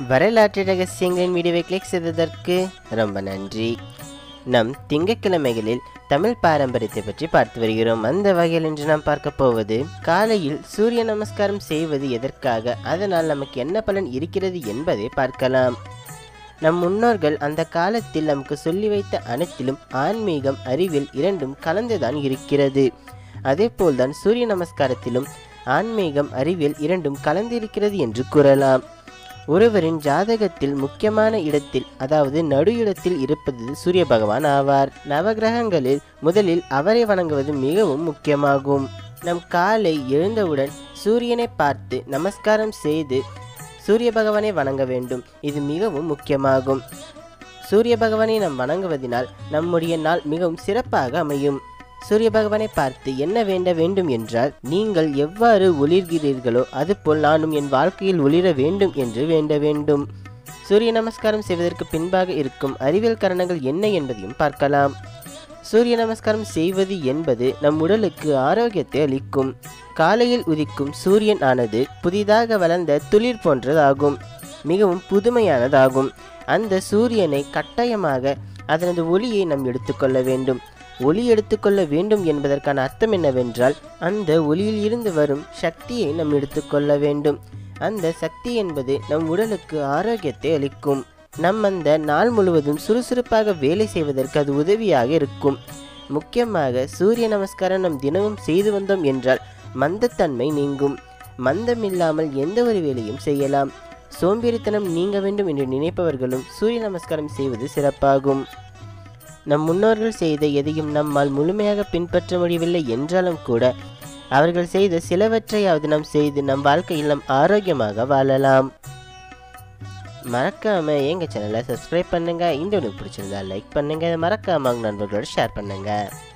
வரலாற்று ரகசியங்களின் வீடியோவை கிளிக் செய்ததற்கு ரொம்ப நன்றி நம் திங்கட்கிழமைகளில் தமிழ் பாரம்பரியத்தை பற்றி பார்த்து வருகிறோம் அந்த வகையில் இன்று நாம் பார்க்க போவது காலையில் சூரிய நமஸ்காரம் செய்வது எதற்காக அதனால் நமக்கு என்ன பலன் இருக்கிறது என்பதை பார்க்கலாம் நம் முன்னோர்கள் அந்த காலத்தில் நமக்கு சொல்லி வைத்த அனைத்திலும் ஆன்மீகம் அறிவியல் இரண்டும் கலந்துதான் இருக்கிறது அதேபோல்தான் சூரிய நமஸ்காரத்திலும் ஆன்மீகம் அறிவியல் இரண்டும் கலந்திருக்கிறது என்று கூறலாம் ஒருவரின் ஜாதகத்தில் முக்கியமான இடத்தில் அதாவது நடு இடத்தில் இருப்பது சூரிய பகவான் ஆவார் நவகிரகங்களில் முதலில் அவரை வணங்குவது மிகவும் முக்கியமாகும் நம் காலை எழுந்தவுடன் சூரியனை பார்த்து நமஸ்காரம் செய்து சூரிய பகவானை வணங்க வேண்டும் இது மிகவும் முக்கியமாகும் சூரிய பகவானை நாம் வணங்குவதினால் நம்முடைய நாள் மிகவும் சிறப்பாக அமையும் சூரிய பகவானை பார்த்து என்ன வேண்ட வேண்டும் என்றால் நீங்கள் எவ்வாறு ஒளிர்கிறீர்களோ அதுபோல் நானும் என் வாழ்க்கையில் ஒளிர வேண்டும் என்று வேண்ட வேண்டும் சூரிய நமஸ்காரம் செய்வதற்கு பின்பாக இருக்கும் அறிவியல் காரணங்கள் என்ன என்பதையும் பார்க்கலாம் சூரிய நமஸ்காரம் செய்வது என்பது நம் உடலுக்கு ஆரோக்கியத்தை அளிக்கும் காலையில் உதிக்கும் சூரியன் ஆனது புதிதாக வளர்ந்த துளிர் போன்றதாகும் மிகவும் புதுமையானதாகும் அந்த சூரியனை கட்டாயமாக அதனது ஒளியை நாம் எடுத்துக்கொள்ள வேண்டும் ஒளி எடுத்துக்கொள்ள வேண்டும் என்பதற்கான அர்த்தம் என்னவென்றால் அந்த ஒளியில் இருந்து வரும் சக்தியை நாம் எடுத்துக்கொள்ள வேண்டும் அந்த சக்தி என்பது நம் உடலுக்கு ஆரோக்கியத்தை அளிக்கும் நம் அந்த நாள் முழுவதும் சுறுசுறுப்பாக வேலை செய்வதற்கு அது உதவியாக இருக்கும் முக்கியமாக சூரிய நமஸ்காரம் நம் தினமும் செய்து வந்தோம் என்றால் மந்தத்தன்மை நீங்கும் மந்தமில்லாமல் எந்த ஒரு வேலையும் செய்யலாம் சோம்பேறித்தனம் நீங்க வேண்டும் என்று நினைப்பவர்களும் சூரிய நமஸ்காரம் செய்வது சிறப்பாகும் நம் முன்னோர்கள் செய்த எதையும் நம்மால் முழுமையாக பின்பற்ற முடியவில்லை என்றாலும் கூட அவர்கள் செய்த சிலவற்றையாவது நாம் செய்து நம் வாழ்க்கையில் நாம் ஆரோக்கியமாக வாழலாம் மறக்காம எங்க சேனலை சப்ஸ்கிரைப் பண்ணுங்க இந்த உங்களுக்கு பிடிச்சிருந்தா லைக் பண்ணுங்க மறக்காம உங்க நண்பர்களோட ஷேர் பண்ணுங்க